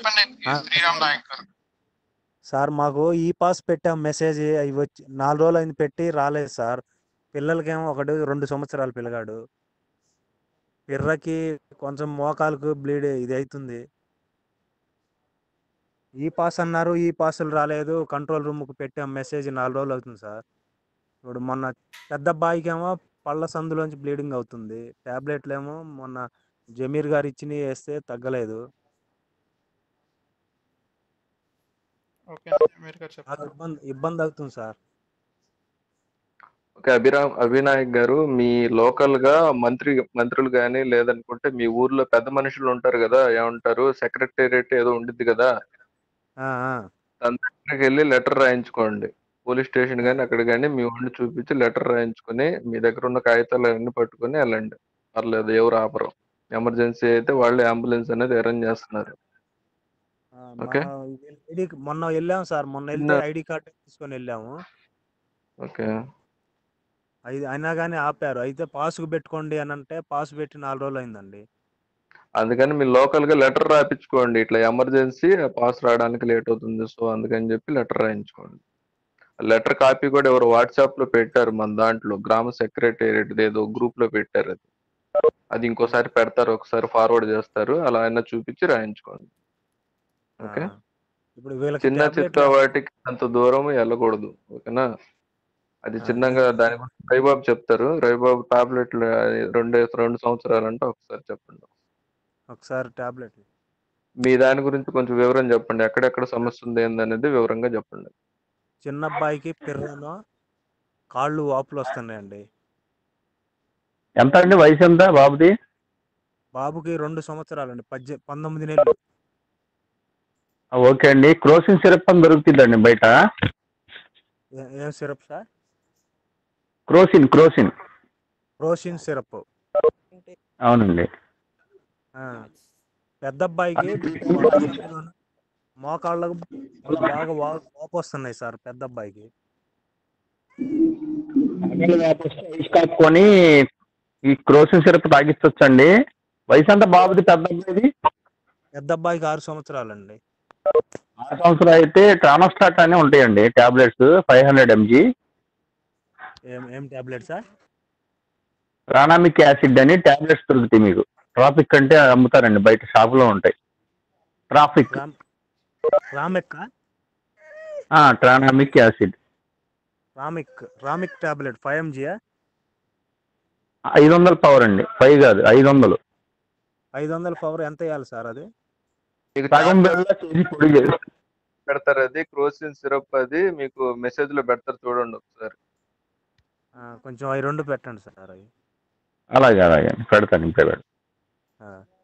చెప్పండి ఆ. శ్రీరామ్ నాయక్ గారు సార్ మాకు ఈ పాస్ పెట్టాం మెసేజ్ అవి వచ్చి నాలుగు రోజులు అయింది పెట్టి రాలేదు సార్ పిల్లలకేమో ఒకటి రెండు సంవత్సరాల పిల్లగాడు పిర్రకి కొంచెం మోకాలకు బ్లీడ్ ఇది అవుతుంది ఈ పాస్ అన్నారు ఈ పాసులు రాలేదు కంట్రోల్ రూమ్కి పెట్టాం మెసేజ్ నాలుగు రోజులు అవుతుంది సార్ ఇప్పుడు మొన్న పెద్ద అబ్బాయికేమో పళ్ళ సందులోంచి బ్లీడింగ్ అవుతుంది టాబ్లెట్లు ఏమో మొన్న జమీర్ గారు ఇచ్చినవి వేస్తే తగ్గలేదు ఓకే మీరు గారు నాకు చెప్పండి ఇబ్బంది ఇబ్బంది అవుతుంది సార్ ఓకే అభిరామ్ అభినాయక్ గారు మీ లోకల్ గా మంత్రి మంత్రులు కానీ లేదనుకుంటే మీ ఊర్లో పెద్ద మనుషులు ఉంటారు కదా ఏమంటారు సెక్రటేరియట్ ఏదో ఉండిద్ది కదా ఆ, ఆ. దాని దగ్గరికి వెళ్ళి లెటర్ రాయించుకోండి పోలీస్ స్టేషన్ కానీ అక్కడ కానీ మీ ఊరిని చూపించి లెటర్ రాయించుకొని మీ దగ్గర ఉన్న కాగితాలు అన్ని పట్టుకొని వెళ్ళండి పర్లేదు ఎవరు ఆపరు ఎమర్జెన్సీ అయితే వాళ్ళు అంబులెన్స్ అనేది అరేంజ్ చేస్తున్నారు ఆ, ఓకే. మా ఐడి మొన్న వెళ్ళాము సార్ మొన్న వెళ్తే నిన్న- ఐడి కార్డు తీసుకొని వెళ్ళాము ఓకే అది అయినా కానీ ఆపారు అయితే పాస్కు పెట్టుకోండి అని అంటే పాస్ పెట్టి నాలుగు రోజులు అయిందండి అందుకని మీ లోకల్ గా లెటర్ రాయించుకోండి ఇట్లా ఎమర్జెన్సీ పాస్ రావడానికి లేట్ అవుతుంది సో అందుకని చెప్పి లెటర్ రాయించుకోండి లెటర్ కాపీ కూడా ఎవరు వాట్సాప్ లో పెట్టారు మన దాంట్లో గ్రామ సెక్రటేరియట్ ఏదో గ్రూప్ లో పెట్టారు అది అది ఇంకోసారి పెడతారు ఒకసారి ఫార్వర్డ్ చేస్తారు అలా అయినా చూపించి రాయించుకోండి ఓకే ఆ. ఇప్పుడు వీళ్ళకి చిన్న tablet చిత్త వాటికి అంత దూరం వెళ్ళకూడదు ఓకేనా అది ఆ, చిన్నగా దాని గురించి రవిబాబు చెప్తారు రవిబాబు టాబ్లెట్లు రెండు రెండు సంవత్సరాలు అంటే ఒకసారి చెప్పండి ఒకసారి టాబ్లెట్ మీ దాని గురించి కొంచెం వివరం చెప్పండి ఎక్కడెక్కడ సమస్య ఉంది ఏందనేది వివరంగా చెప్పండి చిన్న అబ్బాయికి పిర్రను కాళ్ళు వాపులు వస్తున్నాయండి ఎంత అండి వయసు ఎంత బాబుది బాబుకి రెండు సంవత్సరాలండి పద్దె పంతొమ్మిది నెలలు ఓకే అండి క్రోసిన్ సిరప్ అని దొరుకుతుందండి బయట ఏ- ఏం సిరప్ సార్ క్రోసిన్ క్రోసిన్ ప్రోసిన్ సిరప్ అవునండి ఆ. పెద్ద అబ్బాయికి మోకాళ్ళకు బాగా వా- వాపు వస్తున్నాయి సార్ పెద్ద అబ్బాయికి ఐస్ కాపుకొని ఈ క్రోసిన్ సిరప్ తాగిస్తొచ్చండి వయసు ఎంత బాబుది పెద్ద అబ్బాయిది పెద్ద అబ్బాయికి ఆరు సంవత్సరాలండి ఆరు సంవత్సరాలు అయితే ట్రానోస్టాట్ అని ఉంటాయండి టాబ్లెట్స్ ఫైవ్ హండ్రెడ్ ఎంజీ ఏం ఏం టాబ్లెట్ సార్ ట్రానామిక్ యాసిడ్ అని టాబ్లెట్స్ దొరుకుతాయి మీకు ట్రాఫిక్ అంటే అమ్ముతారండి బయట షాపులో ఉంటాయి ట్రాఫిక్ రామ్ రామిక్ ట్రానామిక్ యాసిడ్ రామిక్ రామిక్ టాబ్లెట్ ఫైవ్ ఎంజియా ఐదు వందల పవర్ అండి ఫైవ్ కాదు ఐదు వందలు ఐదు వందల పవర్ ఎంత వేయాలి సార్ అది మీకు సగం tablet బిళ్ళ చేసి పొడి చేసి పెడతారు అది క్రోసిన్ సిరప్ అది మీకు మెసేజ్ లో పెడతారు చూడండి ఒకసారి ఆ, కొంచెం అవి రెండు పెట్టండి సార్ అవి అలాగే అలాగే పెడతాను ఇంకా పెడతాను ఆ.